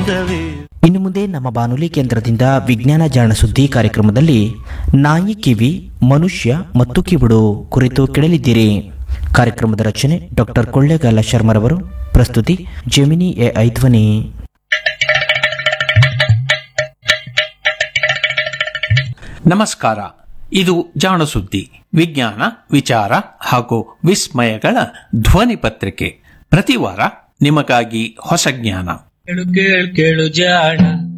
ಚಂದವೇ ಇನ್ನು ಮುಂದೆ ನಮ್ಮ ಬಾನುಲಿ ಕೇಂದ್ರದಿಂದ ವಿಜ್ಞಾನ ಜಾಣ ಸುದ್ದಿ ಕಾರ್ಯಕ್ರಮದಲ್ಲಿ ನಾಯಿ ಕಿವಿ ಮನುಷ್ಯ ಮತ್ತು ಕಿವುಡು ಕುರಿತು ಕೇಳಲಿದ್ದೀರಿ ಕಾರ್ಯಕ್ರಮದ ರಚನೆ ಡಾಕ್ಟರ್ ಕೊಳ್ಳೇಗಾಲ ಶರ್ಮರವರು ಪ್ರಸ್ತುತಿ ಜೆಮಿನಿ ಎ ಐಧ್ವನಿ ನಮಸ್ಕಾರ ಇದು ಜಾಣಸುದ್ದಿ ವಿಜ್ಞಾನ ವಿಚಾರ ಹಾಗೂ ವಿಸ್ಮಯಗಳ ಧ್ವನಿ ಪತ್ರಿಕೆ ಪ್ರತಿ ವಾರ ನಿಮಗಾಗಿ ಹೊಸ ಜ್ಞಾನ ಕೇಳು ಕೇಳು ಕೇಳು ಜಾಣ